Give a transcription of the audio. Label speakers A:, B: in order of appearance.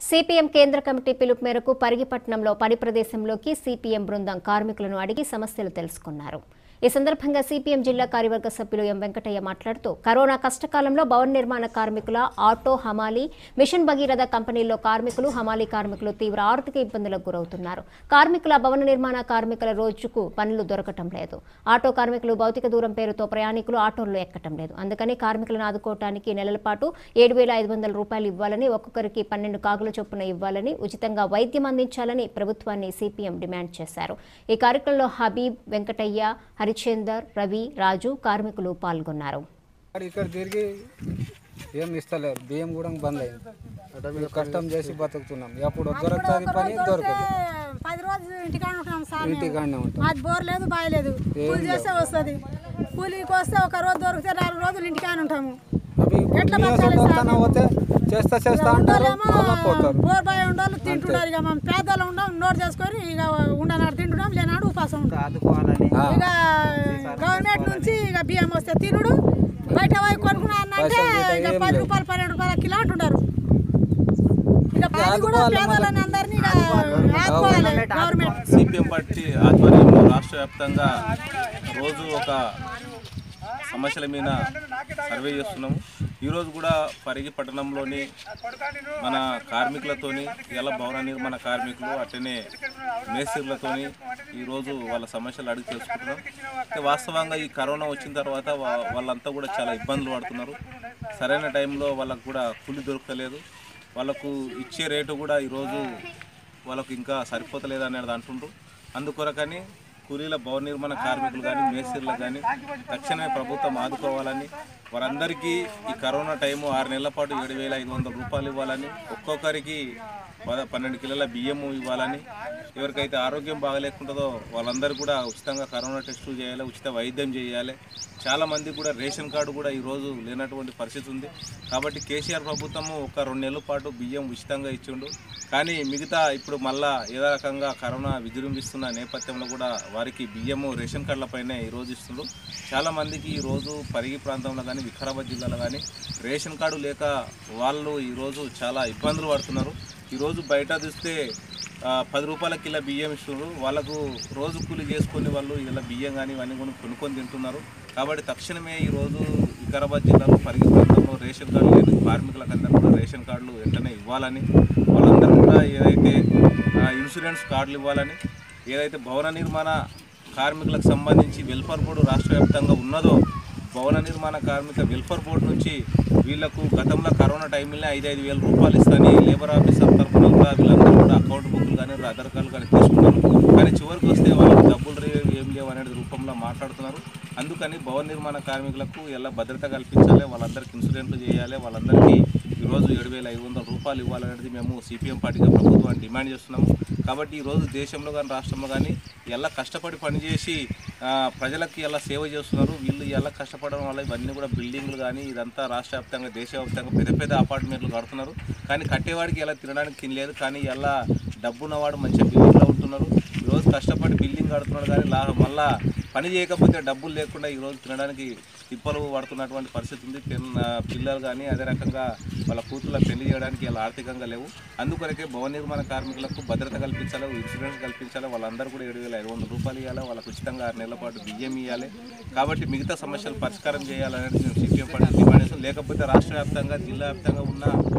A: CPM కేంద్ర committee పిలుపు మేరకు పరిగిపట్నంలో పని ప్రదేశంలోకి సిపిఎం బృందం కార్మికులను అడిగి సమస్యలు తెలుసుకున్నారు ఈ సందర్భంగా సిపిఎం జిల్లా కార్యవర్గ సభ్యులు ఎం వెంకటయ్య మాట్లాడుతూ కరోనా కష్టకాలంలో భవన నిర్మాణ కార్మికుల ఆటో హమాలీ మిషన్ భగీరథ కంపెనీల్లో కార్మికులు హమాలీ కార్మికులు తీవ్ర ఆర్థిక ఇబ్బందులకు గురవుతున్నారు కార్మికుల భవన నిర్మాణ కార్మికుల రోజుకు పనులు దొరకటం లేదు ఆటో కార్మికులు భౌతిక దూరం పేరుతో ప్రయాణికులు ఆటోల్లో ఎక్కటం లేదు అందుకని కార్మికులను ఆదుకోవటానికి నెలల పాటు ఏడు వేల ఐదు వందల రూపాయలు ఇవ్వాలని ఒక్కొక్కరికి పన్నెండు కాగుల చొప్పున ఇవ్వాలని ఉచితంగా వైద్యం అందించాలని ప్రభుత్వాన్ని సిపిఎం డిమాండ్ చేశారు ఈ కార్యక్రమంలో హబీబ్ వెంకటయ్య హరిచందర్ రవి రాజు కార్మికులు పాల్గొన్నారు
B: అక్కడ ఇక్కడ తిరిగి ఏం ఇస్తలేరు బియ్యం కూడా బంద్ అయింది ఇక కష్టం చేసి బతుకుతున్నాం ఎప్పుడు దొరుకుతుంది పని దొరకదు
C: పది రోజులు ఇంటికాడ ఉంటాం సార్
B: ఇంటికాడనే ఉంటాం
C: మాది బోర్ లేదు బాయ్ లేదు కూలి చేస్తే వస్తుంది కూలికి వస్తే ఒక రోజు దొరికితే నాలుగు రోజులు ఇంటికాడ ఉంటాము
B: అవి
C: ఎట్లా
B: నీరసం
C: బతకాలి సార్
B: వస్తానే పోతే చేస్తా చేస్తా అంటారు
C: ఉండలేమో
B: మళ్ళా పోతారు
C: బోర్ బాయ్ ఉండాలి తింటున్నారు ఇక మనం పేదలు ఉండం నోట్ చేసుకొని ఇక ఉండనాడు తింటున్నాం లేనాడు ఉపాసం ఉంటాం
D: ఆదుకోవాలని
B: ఆ,
C: ఇక గవర్నమెంట్ నుంచి ఇక బియ్యం వస్తే తినుడు బయట పోయి కొనుక్కున్నా అంటే
B: పైసలు గిట్ట
C: ఇక
B: ఏం
C: పది
B: లేదు.
C: రూపాయలు పన్నెండు రూపాయలు కిలో అంటున్నారు ఇక పది కూడా
B: ఆదుకోవాలి
C: పేదలని అందరినీ ఇక ఆదుకోవాలి గవర్నమెంట్
E: సిపిఎం పార్టీ ఆధ్వర్యంలో రాష్ట్ర వ్యాప్తంగా రోజు ఒక సమస్యల మీద సర్వే చేస్తున్నాము ఈరోజు కూడా పరిగి పట్టణంలోని మన కార్మికులతోని ఇలా భవన నిర్మాణ కార్మికులు అట్లనే మేస్త్రీలతోని ఈరోజు వాళ్ళ సమస్యలు అడిగి తెలుసుకుంటున్నాం అయితే వాస్తవంగా ఈ కరోనా వచ్చిన తర్వాత వా- వాళ్ళంతా కూడా చాలా ఇబ్బందులు పడుతున్నారు సరైన టైంలో వాళ్ళకు కూడా కూలి దొరకలేదు వాళ్ళకు ఇచ్చే రేటు కూడా ఈరోజు వాళ్ళకు ఇంకా సరిపోతలేదు అనేది అంటుండ్రు అందుకొరకని కూలీల భవన నిర్మాణ కార్మికులు కానీ మేస్త్రీలకు కానీ తక్షణమే ప్రభుత్వం ఆదుకోవాలని వారందరికీ ఈ కరోనా టైము ఆరు నెలల పాటు ఏడు వేల ఐదు వందల రూపాయలు ఇవ్వాలని ఒక్కొక్కరికి పద పన్నెండు కిలోల బియ్యము ఇవ్వాలని ఎవరికైతే ఆరోగ్యం బాగలేకుంటుందో వాళ్ళందరూ కూడా ఉచితంగా కరోనా టెస్టులు చేయాలి ఉచిత వైద్యం చేయాలి చాలా మంది కూడా రేషన్ కార్డు కూడా ఈరోజు లేనటువంటి పరిస్థితి ఉంది కాబట్టి కేసీఆర్ ప్రభుత్వము ఒక రెండు నెలల పాటు బియ్యం ఉచితంగా ఇచ్చిండు కానీ మిగతా ఇప్పుడు మళ్ళా ఏదో రకంగా కరోనా విజృంభిస్తున్న నేపథ్యంలో కూడా వారికి బియ్యము రేషన్ కార్డులపైనే ఈరోజు ఇస్తుండ్రు చాలా మందికి ఈరోజు పరిగి ప్రాంతంలో కానీ వికారాబాద్ జిల్లాలో కానీ రేషన్ కార్డు లేక వాళ్ళు ఈరోజు చాలా ఇబ్బందులు పడుతున్నారు ఈరోజు బయట చూస్తే ఆ, పది రూపాయల కిలో బియ్యం ఇస్తున్నారు వాళ్ళకు రోజు కూలి చేసుకొని వాళ్ళు ఇలా బియ్యం కానీ ఇవన్నీ కొని కొనుక్కొని తింటున్నారు కాబట్టి తక్షణమే ఈరోజు వికారాబాద్ జిల్లాలో పరిగి ప్రాంతంలో రేషన్ కార్డు లేని కార్మికులకందరూ కూడా రేషన్ కార్డులు వెంటనే ఇవ్వాలని వాళ్ళందరూ కూడా ఏదైతే ఆ, ఇన్సూరెన్స్ కార్డులు ఇవ్వాలని ఏదైతే భవన నిర్మాణ కార్మికులకు సంబంధించి వెల్ఫేర్ బోర్డు రాష్ట్ర వ్యాప్తంగా ఉన్నదో భవన నిర్మాణ కార్మిక వెల్ఫేర్ బోర్డు నుంచి వీళ్లకు గతంలో కరోనా టైంలో ఐదు ఐదు వేల రూపాయలు ఇస్తాని లేబర్ ఆఫీసర్ తరఫున కూడా వీళ్ళందరూ కూడా అకౌంట్ బుక్లు కానీ ఆధార్ కార్డులు కానీ తీసుకున్నారు కానీ చివరికి వస్తే వాళ్ళకి డబ్బులు రే- ఏం లేవు అనేది రూపంలో మాట్లాడుతున్నారు అందుకని భవన నిర్మాణ కార్మికులకు ఎలా భద్రత కల్పించాలి వాళ్ళందరికీ ఇన్సూరెన్స్లు చేయాలి వాళ్ళందరికీ ఈరోజు ఏడు వేల ఐదు వందల రూపాయలు ఇవ్వాలనేది మేము సిపిఎం పార్టీగా ప్రభుత్వాన్ని డిమాండ్ చేస్తున్నాము కాబట్టి ఈరోజు దేశంలో కానీ రాష్ట్రంలో కానీ ఎలా కష్టపడి పనిచేసి ఆ, ప్రజలకి ఎలా సేవ చేస్తున్నారు వీళ్ళు ఎలా కష్టపడడం వల్ల ఇవన్నీ కూడా బిల్డింగ్లు కానీ ఇదంతా రాష్ట్ర వ్యాప్తంగా దేశవ్యాప్తంగా పెద్ద పెద్ద అపార్ట్మెంట్లు కడుతున్నారు కానీ కట్టేవాడికి ఎలా తినడానికి తినలేదు కానీ ఎలా డబ్బున్నవాడు మంచిగా బిల్డింగ్లో ఉంటున్నారు ఈరోజు కష్టపడి బిల్డింగ్ కడుతున్నాడు కానీ లా మళ్ళా పని చేయకపోతే డబ్బులు లేకుండా ఈరోజు తినడానికి తిప్పలు పడుతున్నటువంటి పరిస్థితి ఉంది పెన్ ఆ, పిల్లలు కానీ అదే రకంగా వాళ్ళ కూతుళ్ళ పెళ్లి చేయడానికి ఇలా ఆర్థికంగా లేవు అందుకొరకే భవన నిర్మాణ కార్మికులకు భద్రత కల్పించాలి ఇన్సూరెన్స్ కల్పించాలి వాళ్ళందరూ కూడా ఏడు వేల ఐదు వందల రూపాయలు ఇవ్వాలి వాళ్ళకు ఉచితంగా ఆరు నెలల పాటు బియ్యం ఇవ్వాలి కాబట్టి మిగతా సమస్యలు పరిష్కారం చేయాలనేది మేము సిపిఎం పార్టీ డిమాండ్ చేస్తాం లేకపోతే రాష్ట్ర వ్యాప్తంగా జిల్లా వ్యాప్తంగా ఉన్న